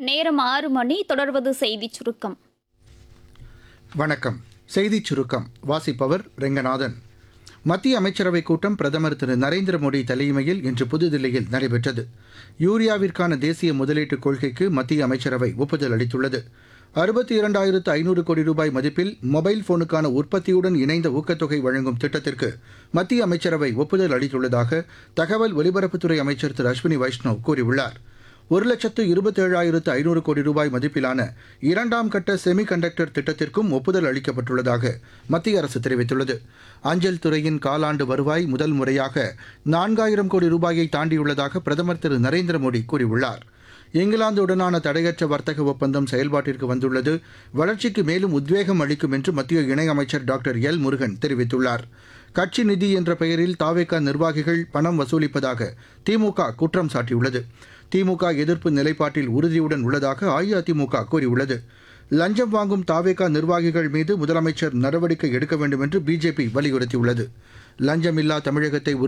நேரம் ஆறு மணி தொடர்வது செய்திச் சுருக்கம் வணக்கம் செய்திச் சுருக்கம் வாசிப்பவர் ரெங்கநாதன் மத்திய அமைச்சரவைக் கூட்டம் பிரதமர் திரு நரேந்திர மோடி தலைமையில் இன்று புதுதில்லியில் நடைபெற்றது யூரியாவிற்கான தேசிய முதலீட்டுக் கொள்கைக்கு மத்திய அமைச்சரவை ஒப்புதல் அளித்துள்ளது அறுபத்தி இரண்டாயிரத்து ஐநூறு கோடி ரூபாய் மதிப்பில் மொபைல் போனுக்கான உற்பத்தியுடன் இணைந்த ஊக்கத்தொகை வழங்கும் திட்டத்திற்கு மத்திய அமைச்சரவை ஒப்புதல் அளித்துள்ளதாக தகவல் ஒலிபரப்புத்துறை அமைச்சர் திரு அஸ்வினி வைஷ்ணவ் கூறியுள்ளார் ஒரு லட்சத்து இருபத்தேழாயிரத்து ஐநூறு கோடி ரூபாய் மதிப்பிலான இரண்டாம் கட்ட செமி கண்டக்டர் திட்டத்திற்கும் ஒப்புதல் அளிக்கப்பட்டுள்ளதாக மத்திய அரசு தெரிவித்துள்ளது அஞ்சல் துறையின் காலாண்டு வருவாய் முதல் முறையாக நான்காயிரம் கோடி ரூபாயை தாண்டியுள்ளதாக பிரதமர் திரு நரேந்திர மோடி கூறியுள்ளார் இங்கிலாந்துடனான தடையற்ற வர்த்தக ஒப்பந்தம் செயல்பாட்டிற்கு வந்துள்ளது வளர்ச்சிக்கு மேலும் உத்வேகம் அளிக்கும் என்று மத்திய இணையமைச்சர் டாக்டர் எல் முருகன் தெரிவித்துள்ளார் கட்சி நிதி என்ற பெயரில் தாவேகா நிர்வாகிகள் பணம் வசூலிப்பதாக திமுக குற்றம் சாட்டியுள்ளது திமுக எதிர்ப்பு நிலைப்பாட்டில் உறுதியுடன் உள்ளதாக அஇஅதிமுக கூறியுள்ளது லஞ்சம் வாங்கும் தாவேகா நிர்வாகிகள் மீது முதலமைச்சர் நடவடிக்கை எடுக்க வேண்டும் என்று பிஜேபி வலியுறுத்தியுள்ளது லஞ்சமில்லா தமிழகத்தை